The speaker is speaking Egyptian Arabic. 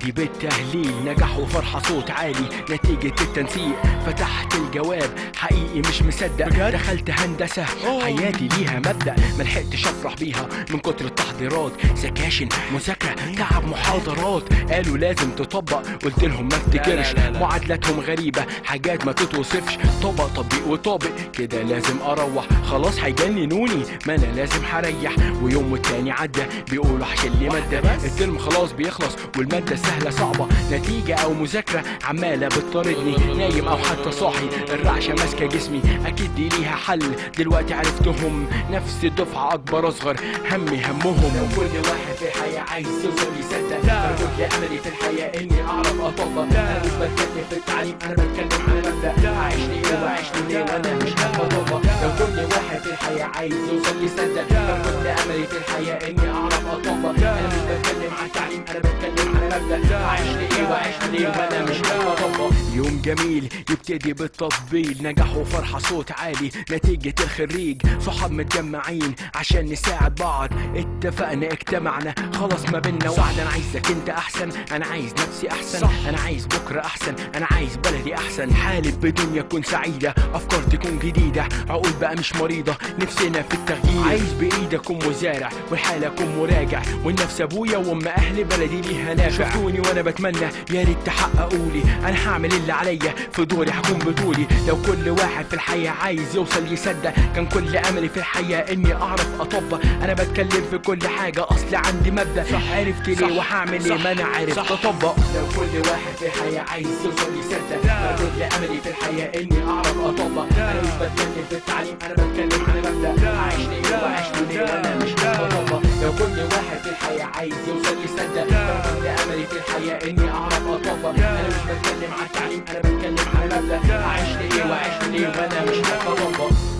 حياتي بالتهليل نجاح وفرحة صوت عالي نتيجة التنسيق فتحت الجواب حقيقي مش مصدق بجد؟ دخلت هندسة أوه. حياتي ليها مبدأ ملحقتش افرح بيها من كتر التحضيرات سكاشن مذاكرة تعب محاضرات قالوا لازم تطبق قلت لهم ما افتكرش لا، لا، لا. معادلاتهم غريبة حاجات ما تتوصفش طبق تطبيق وطابق كده لازم اروح خلاص هيجننوني ما انا لازم هريح ويوم والتاني عدى بيقولوا هشيل لي مادة واحدة بس؟ الترم خلاص بيخلص والمادة سهلة صعبة نتيجة او مذاكرة عمالة بتطاردني نايم او حتى صاحي الرعشة ماسكة جسمي اكيد دي ليها حل دلوقتي عرفتهم نفس الدفعة اكبر اصغر همي همهم لو كل واحد في الحياة عايز يوصل يصدق لا. انا كل املي في الحياة اني اعرف اطبق انا مش بتكلم في التعليم انا بتكلم على مبدأ اعيش ليه واعيش ليه وانا مش هطبق لو كل واحد في الحياة عايز يوصل يصدق لو كل املي في الحياة اني اعرف اطبق انا مش بتكلم على التعليم انا بتكلم على مبدأ اعيش ليه واعيش ليه وانا مش هطبق يوم جميل يبتدي بالتطبيل نجاح وفرحة صوت عالي نتيجة الخريج صحاب متجمعين عشان نساعد بعض اتفقنا اجتمعنا خلاص ما بينا وعد انا عايزك انت احسن انا عايز نفسي احسن صح. انا عايز بكرة احسن انا عايز بلدي احسن حالب بدنيا تكون سعيدة افكار تكون جديدة عقول بقى مش مريضة نفسنا في التغيير عايز بايدي اكون مزارع والحالة اكون مراجع والنفس ابويا وام اهل بلدي ليها نافع شفتوني وانا بتمنى يا ريت تحققولي انا هعمل اللي عليا في دوري هكون بطولي لو كل واحد في الحياة عايز يوصل يصدق كان كل املي في الحياة اني اعرف اطبق انا بتكلم في كل حاجة اصل عندي مبدأ صح. عرفت ليه صح. وهعمل ايه صح. ما انا عارف صح. اطبق لو كل واحد في الحياة عايز يوصل يصدق لا. كان كل املي في الحياة اني اعرف اطبق انا مش بتكلم في التعليم انا بتكلم على مبدأ لا. اعيش ليه لا. واعيش ليه وانا مش لا. هطبق لو كل واحد في الحياة عايز يوصل يصدق لا. كان كل املي في الحياة اني اعرف اطبق لا. انا مش بتكلم على التعليم انا بتكلم على مبدأ لا. اعيش ليه واعيش ليه وانا مش هطبق